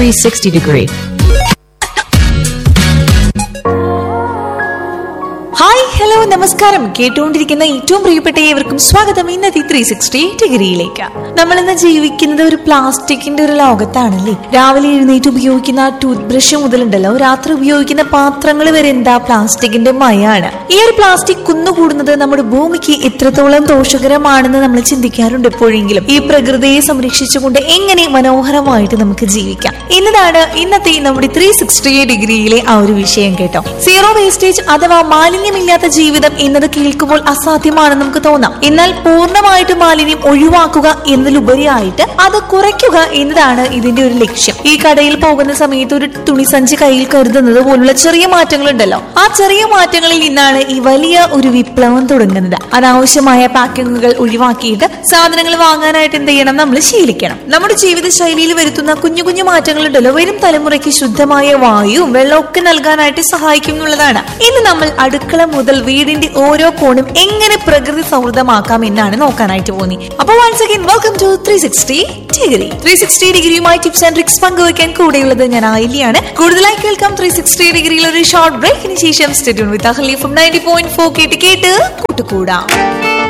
360 degree. Hi hello നമസ്കാരം കേട്ടുകൊണ്ടിരിക്കുന്ന ഏറ്റവും പ്രിയപ്പെട്ട ഏവർക്കും സ്വാഗതം ഇന്നത്തെ ത്രീ സിക്സ്റ്റി ഡിഗ്രിയിലേക്ക് നമ്മൾ ഇന്ന് ജീവിക്കുന്നത് ഒരു പ്ലാസ്റ്റിക്കിന്റെ ഒരു ലോകത്താണല്ലേ രാവിലെ എഴുന്നേറ്റ് ഉപയോഗിക്കുന്ന ടൂത്ത് ബ്രഷ് മുതലുണ്ടല്ലോ രാത്രി ഉപയോഗിക്കുന്ന പാത്രങ്ങൾ വരെ എന്താ പ്ലാസ്റ്റിക്കിന്റെ മയാണ് ഈ ഒരു പ്ലാസ്റ്റിക് കുന്നുകൂടുന്നത് നമ്മുടെ ഭൂമിക്ക് എത്രത്തോളം ദോഷകരമാണെന്ന് നമ്മൾ ചിന്തിക്കാറുണ്ട് എപ്പോഴെങ്കിലും ഈ പ്രകൃതിയെ സംരക്ഷിച്ചുകൊണ്ട് എങ്ങനെ മനോഹരമായിട്ട് നമുക്ക് ജീവിക്കാം എന്നതാണ് ഇന്നത്തെ നമ്മുടെ ത്രീ സിക്സ്റ്റി ഡിഗ്രിയിലെ ആ ഒരു വിഷയം കേട്ടോ സീറോ വേസ്റ്റേജ് അഥവാ മാലിന്യമില്ലാത്ത ജീവിതം എന്നത് കേൾക്കുമ്പോൾ അസാധ്യമാണെന്ന് നമുക്ക് തോന്നാം എന്നാൽ പൂർണ്ണമായിട്ട് മാലിന്യം ഒഴിവാക്കുക എന്നതിലുപരിയായിട്ട് അത് കുറയ്ക്കുക എന്നതാണ് ഇതിന്റെ ഒരു ലക്ഷ്യം ഈ കടയിൽ പോകുന്ന സമയത്ത് ഒരു തുണിസഞ്ചി കയ്യിൽ കരുതുന്നത് പോലുള്ള ചെറിയ മാറ്റങ്ങളുണ്ടല്ലോ ആ ചെറിയ മാറ്റങ്ങളിൽ നിന്നാണ് ഈ വലിയ ഒരു വിപ്ലവം തുടങ്ങുന്നത് അനാവശ്യമായ പാക്കിങ്ങുകൾ ഒഴിവാക്കിയിട്ട് സാധനങ്ങൾ വാങ്ങാനായിട്ട് എന്ത് ചെയ്യണം നമ്മൾ ശീലിക്കണം നമ്മുടെ ജീവിത ശൈലിയിൽ വരുത്തുന്ന കുഞ്ഞു കുഞ്ഞു മാറ്റങ്ങളുണ്ടല്ലോ വരും തലമുറയ്ക്ക് ശുദ്ധമായ വായുവും വെള്ളവും ഒക്കെ നൽകാനായിട്ട് സഹായിക്കും എന്നുള്ളതാണ് ഇന്ന് നമ്മൾ അടുക്കള മുതൽ വീടിന്റെ ഓരോ കോണും എങ്ങനെ പ്രകൃതി സൗഹൃദമാക്കാം എന്നാണ് നോക്കാനായിട്ട് പോന്നി അപ്പോൾ once again welcome to three sixty degree three sixty ഡിഗ്രിയുമായി ടിപ്സ് ആൻഡ് ട്രിക്സ് പങ്കുവയ്ക്കാൻ കൂടെയുള്ളത് ഞാൻ ആയില്യാണ് കൂടുതലായി കേൾക്കാം ത്രീ സിക്സ്റ്റി ഡിഗ്രിയിൽ ഒരു ഷോർട്ട് ബ്രേക്കിന് ശേഷം stay tuned with Ahli from ninety point four കേട്ട് കേട്ട് കൂട്ടുകൂടാം